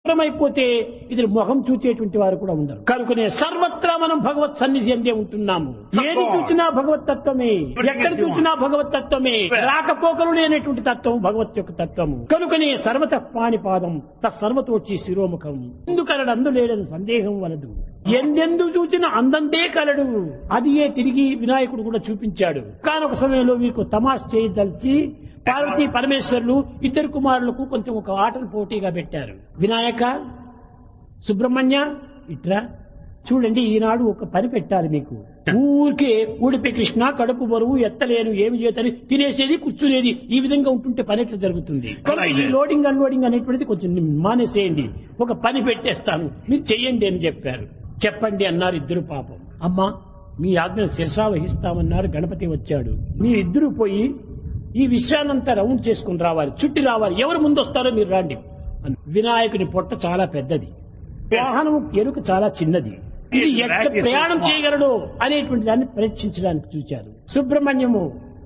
అయిపోతే ఇది మొహం చూచేటువంటి వారు కూడా ఉండరు కనుకనే సర్వత్రా మనం భగవత్ సన్నిధి అందే ఉంటున్నాము ఏది చూచినా భగవత్ తత్వమే ఎక్కడ చూచినా భగవత్ తత్వమే రాకపోకలు లేనటువంటి తత్వం భగవత్ యొక్క తత్వము కనుకనే సర్వత పాణిపాదం తత్సర్వతోచి శిరోముఖం ఎందుకలడు అందు లేదని సందేహం వలదు ఎందెందు చూచిన అందంతే కలడు అది ఏ తిరిగి వినాయకుడు కూడా చూపించాడు కానొక సమయంలో మీకు తమాష్ చేయదలిచి పార్వతీ పరమేశ్వరులు ఇద్దరు కుమారులకు కొంచెం ఒక ఆటను పోటీగా పెట్టారు వినాయక సుబ్రహ్మణ్య ఇట్రా చూడండి ఈనాడు ఒక పని పెట్టాలి మీకు ఊరికే ఊడిపి కృష్ణ కడుపు బరువు ఎత్తలేను ఏమి చేతని తినేసేది కూర్చునేది ఈ విధంగా ఉంటుంటే పని ఎట్లా జరుగుతుంది కనుక ఈ లోడింగ్ అన్లోడింగ్ అనేటువంటిది కొంచెం మానేసేయండి ఒక పని పెట్టేస్తాను మీరు చెయ్యండి అని చెప్పారు చెప్పండి అన్నారు ఇద్దరు పాపం అమ్మా మీ ఆజ్ఞను శిరసా వహిస్తామన్నారు గణపతి వచ్చాడు మీ ఇద్దరు పోయి ఈ విషయాన్నంతా రౌండ్ చేసుకుని రావాలి చుట్టి రావాలి ఎవరు ముందు వస్తారో మీరు రండి అని. వినాయకుని పొట్ట చాలా పెద్దది వాహనం ఎరుక చాలా చిన్నది ఇది ఎట్లా ప్రయాణం చేయగలడు అనేటువంటి దాన్ని పరీక్షించడానికి చూచారు సుబ్రహ్మణ్యము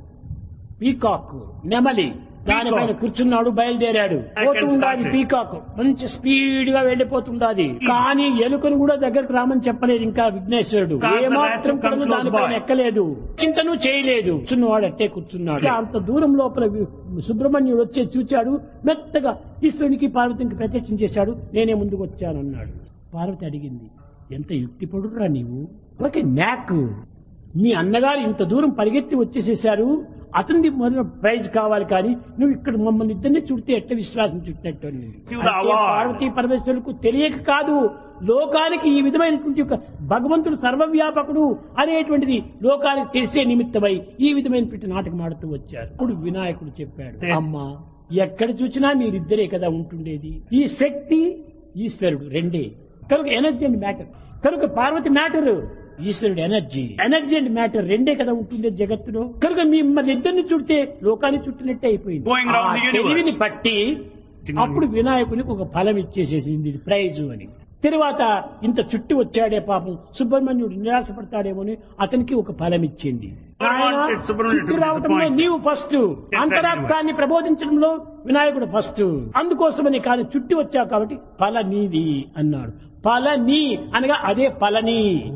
పీకాక్ నెమలి దానిపైన కూర్చున్నాడు బయలుదేరాడు I can పోతుండాది start it. పీకాక్ మంచి స్పీడ్ గా వెళ్లిపోతుండాది కానీ ఎలుకను కూడా దగ్గరకు రామని చెప్పలేదు ఇంకా విఘ్నేశ్వరుడు Cause the ఏమాత్రం rat to come కూడా close దానిపైన by. ఎక్కలేదు చింతను చేయలేదు కూర్చున్నవాడు అట్టే కూర్చున్నాడు అంత దూరం లోపల వి- సుబ్రహ్మణ్యుడు వచ్చే చూచాడు మెత్తగా ఈశ్వరునికి పార్వతికి ప్రత్యక్షం చేశాడు నేనే ముందుకు వచ్చానన్నాడు పార్వతి అడిగింది ఎంత యుక్తి పడురా నీవు ఓకే న్యాక్ మీ అన్నగారు ఇంత దూరం పరిగెత్తి వచ్చేసేసారు అతనిది మొదలు ప్రైజ్ కావాలి కానీ నువ్వు ఇక్కడ మమ్మల్ని ఇద్దరిని చుడితే ఎట్ట విశ్వాసం చుట్టినట్టు అని. See the అయితే award. పార్వతీ పరమేశ్వరులకు తెలియక కాదు లోకానికి ఈ విధమైనటువంటి ఒక భగవంతుడు సర్వవ్యాపకుడు అనేటువంటిది లోకానికి తెలిసే నిమిత్తమై ఈ విధమైనటువంటి నాటకం ఆడుతూ వచ్చారు ఇప్పుడు వినాయకుడు చెప్పాడు Yes. అమ్మా ఎక్కడ చూసినా మీరిద్దరే కదా ఉంటుండేది ఈ శక్తి ఈశ్వరుడు రెండే కనుక ఎనర్జీ అండ్ మ్యాటర్ కనుక పార్వతి మ్యాటర్ ఈశ్వరుడు ఎనర్జీ ఎనర్జీ అండ్ మ్యాటర్ రెండే కదా ఉంటుంది జగత్తులో కనుక మిమ్మల్ని ఇద్దరిని చుడితే లోకాన్ని చుట్టినట్టే అయిపోయింది Going round ఆ the universe. తెలివిని బట్టి అప్పుడు వినాయకునికి ఒక ఫలం ఇచ్చేసేసింది ఇది ప్రైజు అని తర్వాత ఇంత చుట్టి వచ్చాడే పాపం సుబ్రహ్మణ్యుడు నిరాశపడతాడేమో అని అతనికి ఒక ఫలం ఇచ్చింది I ఆయన wanted Subramanian to చుట్టి be రావటంలో disappointed. నీవు ఫస్ట్ అంతరాత్రాన్ని ప్రబోధించడంలో వినాయకుడు ఫస్ట్ అందుకోసమని కానీ చుట్టి వచ్చావు కాబట్టి ఫల నీది అన్నాడు ఫలని అనగా అదే ఫలని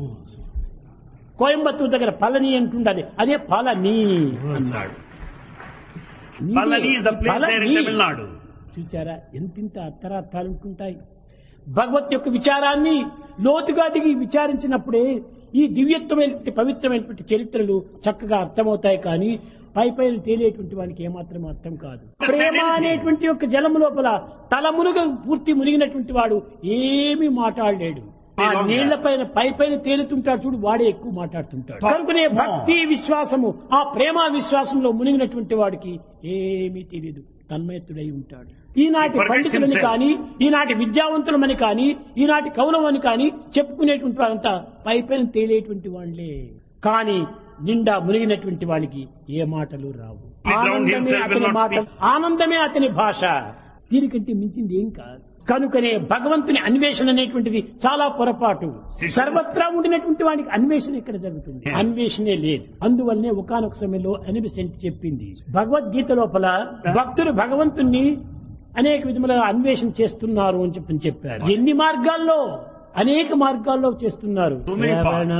కోయంబత్తూరు దగ్గర పళని అంటుండది అదే పళని అన్నాడు Palani is the place there in Palani. Tamil Nadu. చూచారా ఎంతింత అర్థరార్థాలు ఉంటుంటాయి భగవత్ యొక్క విచారాన్ని లోతుగా దిగి విచారించినప్పుడే ఈ దివ్యత్వమైనటువంటి పవిత్రమైనటువంటి చరిత్రలు చక్కగా అర్థమవుతాయి కానీ పై పైన తేలేటువంటి వానికి ఏమాత్రం అర్థం కాదు ప్రేమ అనేటువంటి యొక్క జలము లోపల తల మునుగ పూర్తి మునిగినటువంటి వాడు ఏమీ మాట్లాడలేడు ఆ నీళ్ల పైన పై పైన తేలుతుంటాడు చూడు వాడే ఎక్కువ మాట్లాడుతుంటాడు కనుకనే భక్తి విశ్వాసము ఆ ప్రేమ విశ్వాసంలో మునిగినటువంటి వాడికి ఏమీ తెలియదు తన్మయత్తుడై ఉంటాడు ఈనాటి Forgets పండితులని himself. కానీ ఈనాటి విద్యావంతులమని కానీ ఈనాటి కవులమని కానీ చెప్పుకునేటువంటి వారంతా పై పైన తేలేటువంటి వాళ్ళే కానీ నిండా మునిగినటువంటి వాడికి ఏ మాటలు రావు He drowned ఆనందమే himself, will అతని not మాట ఆనందమే అతని భాష దీనికంటే మించింది ఏం కాదు కనుకనే భగవంతుని అన్వేషణ అనేటువంటిది చాలా పొరపాటు సర్వత్రా ఉండినటువంటి వానికి అన్వేషణ ఇక్కడ జరుగుతుంది అన్వేషణే లేదు అందువల్లనే ఒకనొక సమయంలో అనిబిసెంట్ చెప్పింది భగవద్గీత లోపల భక్తులు భగవంతుణ్ణి అనేక విధములుగా అన్వేషణ చేస్తున్నారు అని చెప్పని చెప్పారు ఎన్ని మార్గాల్లో అనేక మార్గాల్లో చేస్తున్నారు So many paths. శ్రవణ